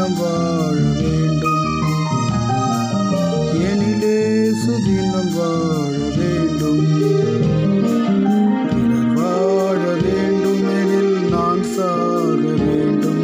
சுதினம் வாழ வேண்டும் எனிலே சுதினம் வாழ வேண்டும் பிறர் வாழ வேண்டும் எனில் நான் சாக வேண்டும்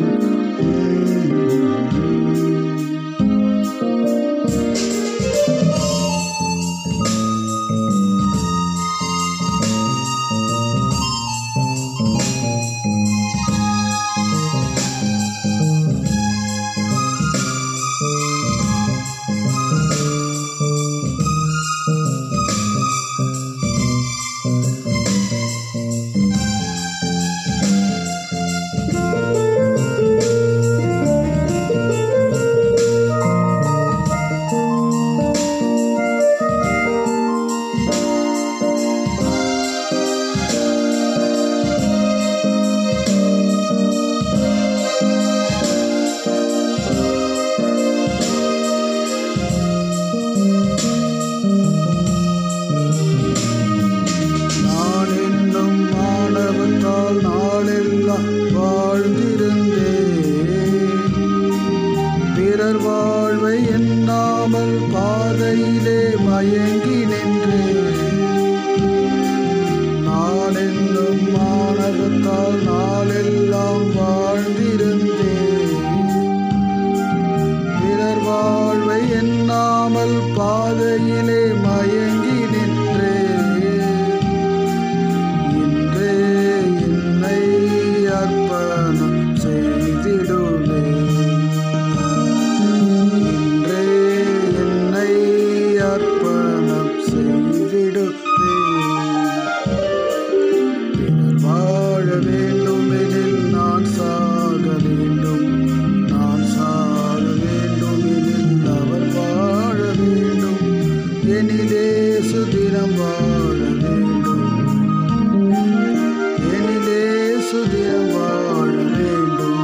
நான் என்னும் மாணவத்தால் நாளெல்லாம் வாழ்ந்திருந்தேன் பிறர் வாழ்வை எண்ணாமல் பாதையிலே மயங்கி நின்றேன் நான் என்னும் மாணவத்தால் நாளெல்லாம் வாழ்ந்திருந்தேன் பிறர் வாழ்வை எண்ணாமல் பாதையிலே மயங்கி நின்றேன் இன்றே என்னை அர்ப்பணம் செய்திடுவேன் இன்றே என்னை அர்ப்பணம் செய்திடுவேன் பிறர் வாழ வேண்டும் எனில் நான் சாக வேண்டும் நான் சாக வேண்டும் எனில் அவர் வாழ வேண்டும் எனிலே சுதினம் வாழ வேண்டும் எனிலே சுதினம் வாழ வேண்டும்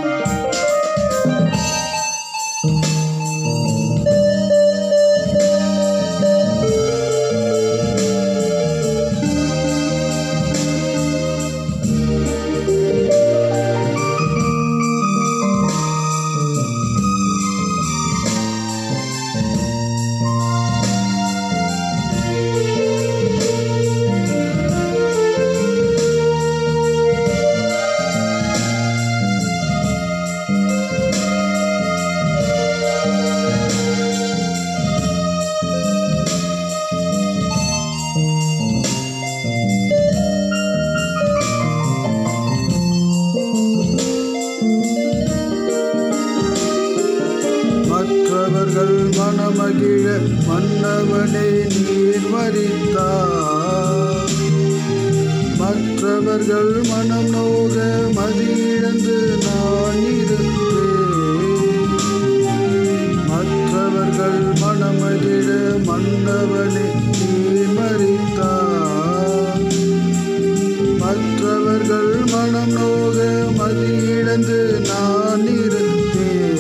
மற்றவர்கள் மனமகிழ மன்னவனே நீர் மறித்தார் மற்றவர்கள் மனம் நோக மதியிழந்து நான் இருப்பேன் மற்றவர்கள் மனமகிழ மன்னவனே நீர் மறித்தார் மற்றவர்கள் மனம் நோக மதியிழந்து நான் இருப்பேன்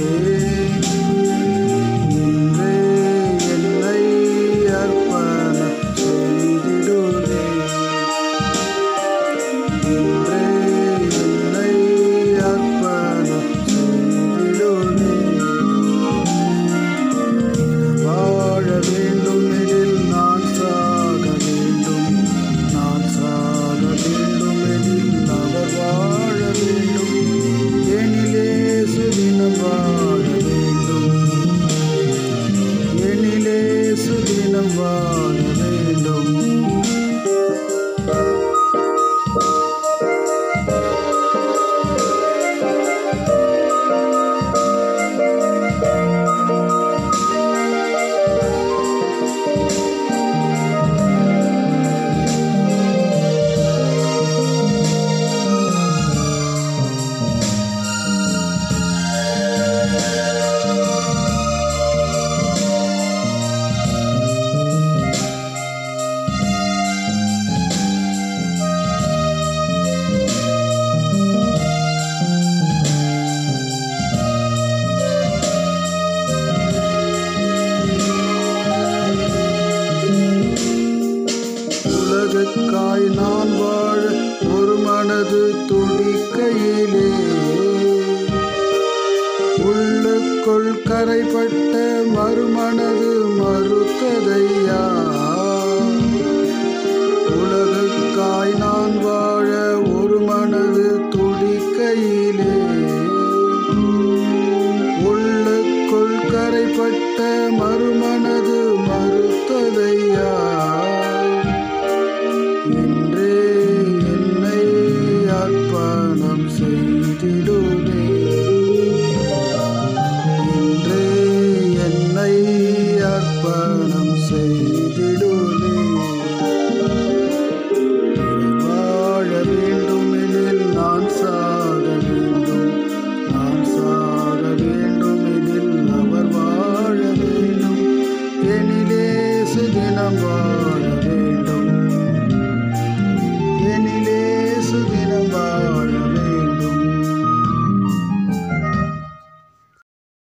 இன்றே என்னை அர்ப்பணம் செய்திடுவேன் இன்றே என்னை அர்ப்பணம் செய்திடுவேன் வாழ வேண்டும் எனில் நான் சாக வேண்டும் நான் சாக வேண்டும் எனில் அவர் வாழ வேண்டும் எனிலே சுதினம் வாழ வேண்டும் எனிலே சுதினம் வாழ வேண்டும் உலகுக்காய் நான் வாழ ஒரு மனது துடிக்கையிலே உள்ள உள்ளுக்குள் கரைப்பட்ட மறுமனது மறுத்ததையா உலகுக்காய் நான் வாழ ஒரு மனது துடிக்கையிலே உள்ளுக்குள் கரைப்பட்ட மறுமனது